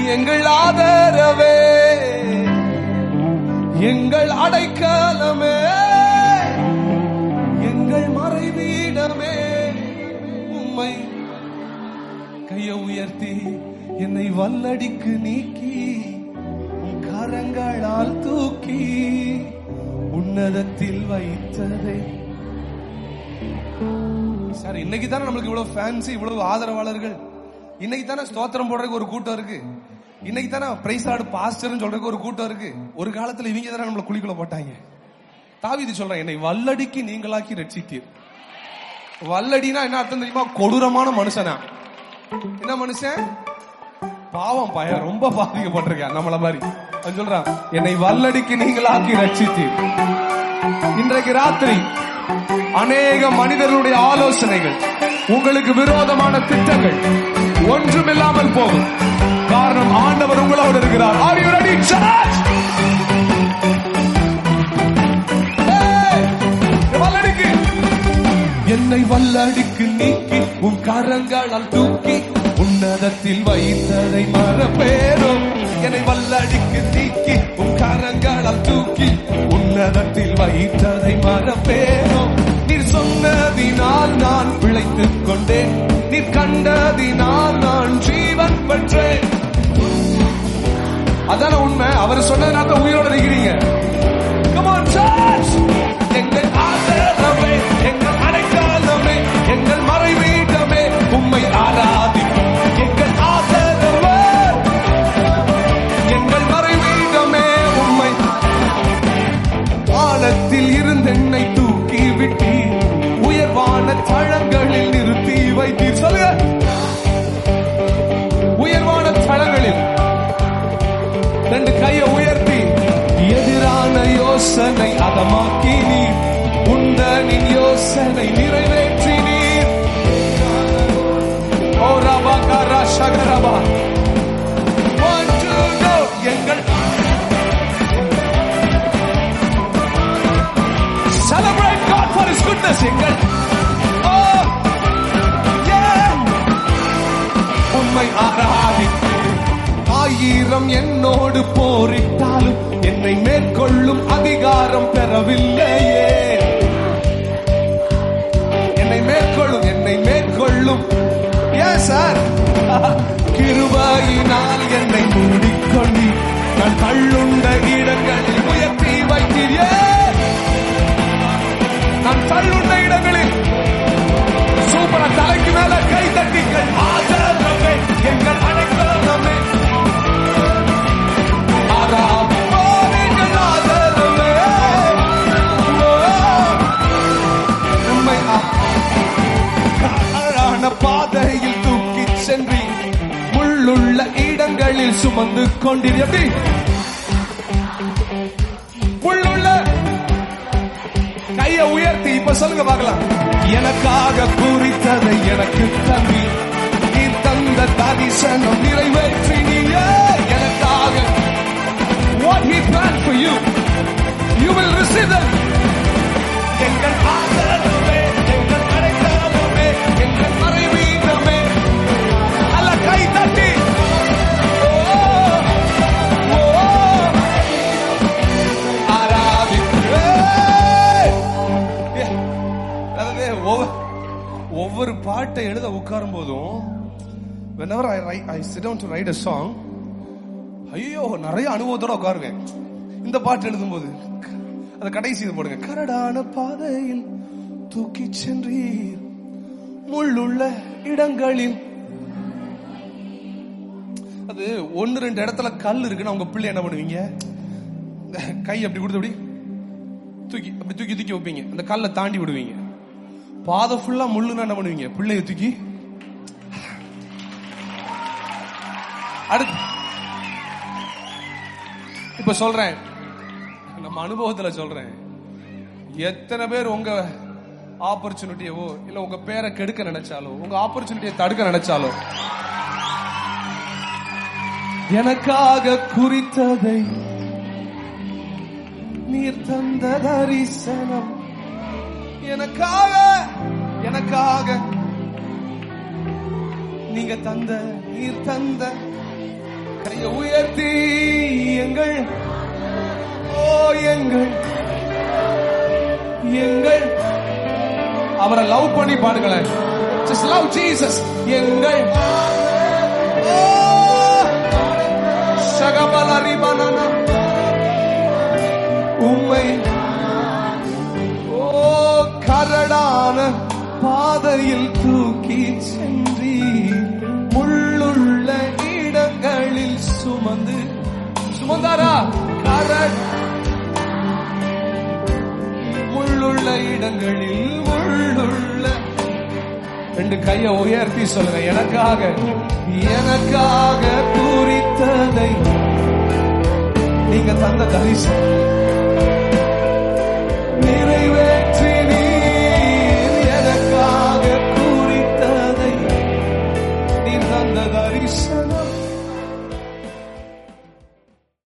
எங்கள் ஆதரவே எங்கள் அடைக்கலமே எங்கள் மறைவீடமே உம்மை கையை உயர்த்தி என்னை வல்லடிக்கு நீக்கி உன் கரங்களால் தூக்கி உன்னதத்தில் வைத்ததே சார் இன்னைக்கு தானே நம்மளுக்கு இவ்வளவு ஃபேன்ஸ் இவ்வளவு ஆதரவாளர்கள் இன்னைக்கு தானே ஸ்தோத்திரம் போடுறதுக்கு ஒரு கூட்டம் இருக்கு இன்னைக்கு தானே பிரைஸ் ஆடு பாஸ்டர்னு சொல்றதுக்கு ஒரு கூட்டம் இருக்கு ஒரு காலத்துல இவங்க தானே நம்மள குழிக்குள்ள போட்டாங்க தாவீது சொல்றேன் என்னை வல்லடிக்கு நீங்களாக்கி ரட்சித்தீர் வல்லடினா என்ன அர்த்தம் தெரியுமா கொடூரமான மனுஷனா என்ன மனுஷன் பாவம் பையன் ரொம்ப பாதிக்கப்பட்டிருக்கான் நம்மள மாதிரி அவன் சொல்றான் என்னை வல்லடிக்கு நீங்களாக்கி ரட்சித்தீர் இன்றைக்கு ராத்திரி அநேக மனிதர்களுடைய ஆலோசனைகள் உங்களுக்கு விரோதமான திட்டங்கள் ஒன்றுமில்லாமல் போகும் காரணம் ஆண்டவர் உங்களோடு இருக்கிறார் Are you ready, church? Hey! வல்லடிக்கு என்னை வல்லடிக்கு நீக்கி உன் கரங்களால் தூக்கி உன்னதத்தில் வைத்ததை மறப்பேரும் என்னை வல்லடிக்கு நீக்கி உன் கரங்களால் தூக்கி உன்னதத்தில் வைத்ததை மறப்பேரும் நீர் சொன்னதினால் நான் பிழைத்துக் கொண்டேன் நீர் கண்டதினால் நான் ஜீவன் பெற்றேன் அதான உண்மை அவர் சொன்னதுனால தான் உயிரோட இருக்கிறீங்க Come on, church! எங்கள் ஆதரவே, எங்கள் அடைக்கலமே, எங்கள் மறைவீடமே, உம்மை ஆராதிக்கும். எங்கள் ஆதரவே, எங்கள் மறைவீடமே, உம்மை வானத்தில் இருந்தென்னை தூக்கி விட்டீர் உயர்வான தளங்களில் நிறுத்தி வைத்தீர் சொல்லுங்க உயர்வான தளங்களில் ரெண்டு கையை உயர்த்தி எதிரான யோசனை அதமாக்கி நீர் உந்தனின் யோசனை நிறைவேற்றி நீர் ஓ ரபா கரா சகரபா One, two, go. எங்கள் Celebrate God for His goodness. எங்கள் Oh, yeah. உம்மை ஆராதிக்கிறேன் ஆயிரம் என்னோடு போரிட்டாலும் என்னை மேற்கொள்ளும் அதிகாரம் பெறவில்லையே என்னை மேற்கொள்ளும் என்னை மேற்கொள்ளும் ஏன் சார் கிருபாயினால் என்னை மூடிக்கொண்டு நான் தள்ளுண்ட இடங்களில் உயர்த்தி வைத்தீர் ஏன்? நான் தள்ளுண்ட இடங்களில் சூப்பரா தலைக்கு மேல கை தட்டிங்கள் ஆதரவே எங்கள் அடைக்கலமே ஆராதோ நீங்கள் ஆதரவே ஓ, உம்மை ஆ- அழகான பாதையில் தூக்கி சென்றி முள்ளுள்ள இடங்களில் சுமந்து கொண்டீர் எப்படி முள்ளுள்ள கையை உயர்த்தி இப்ப சொல்லுங்க பார்க்கலாம் எனக்காக குறித்ததை எனக்கு தம்பி நீ தந்த தரிசனம் நிறைவேற்றி நீயே எனக்காக what he planned for you you will receive them எங்கள் ஆதரவே எங்கள் அடைக்கலமே எங்கள் மறைவீனமே அல்ல கை தட்டி ஓ, ஓ, ஆராதிக்கிறேன். அதாவது ஒவ்வொரு- ஒவ்வொரு பாட்டை எழுத உட்காரும் போதும் whenever I write I sit down to write a song ஐயோ நிறைய அனுபவத்தோட உட்காருவேன் இந்த பாட்டு எழுதும்போது அந்த கடைசி இது போடுங்க கரடான பாதையில் தூக்கி சென்றீர் முள்ளுள்ள இடங்களில் அது ஒன்னு ரெண்டு இடத்துல கல் இருக்குன்னா உங்க பிள்ளை என்ன பண்ணுவீங்க கை அப்படி கொடுத்து அப்படி தூக்கி அப்படி தூக்கி தூக்கி வைப்பீங்க அந்த கல்லை தாண்டி விடுவீங்க பாதை ஃபுல்லா முள்ளுன்னா என்ன பண்ணுவீங்க பிள்ளைய தூக்கி அடுத்து இப்ப சொல்றேன் நம்ம அனுபவத்துல சொல்றேன் எத்தனை பேர் உங்க ஆப்பர்ச்சுனிட்டியவோ இல்ல உங்க பேரை கெடுக்க நினைச்சாலோ உங்க ஆப்பர்ச்சுனிட்டியை தடுக்க நினைச்சாலோ எனக்காக குறித்ததை நீர் தந்த தரிசனம் எனக்காக எனக்காக நீங்க தந்த நீர் தந்த கையை உயர்த்தி எங்கள் ஓ எங்கள் எங்கள் அவரை லவ் பண்ணி பாடுங்களேன் just love Jesus எங்கள் ஓ, சகபலரி பனனா. உம்மை ஓ கரடான பாதையில் தூக்கி சென்றீர் முள்ளுள்ள இடங்களில் சுமந்து சுமந்தாரா கரட் முள்ளுள்ள இடங்களில் முள்ளுள்ள ரெண்டு கைய உயர்த்தி சொல்லுங்க எனக்காக எனக்காக குறித்ததை நீங்க தந்த தரிசனம் நிறைவேற்றி நீர் எனக்காக குறித்ததை நீ தந்த தரிசனம்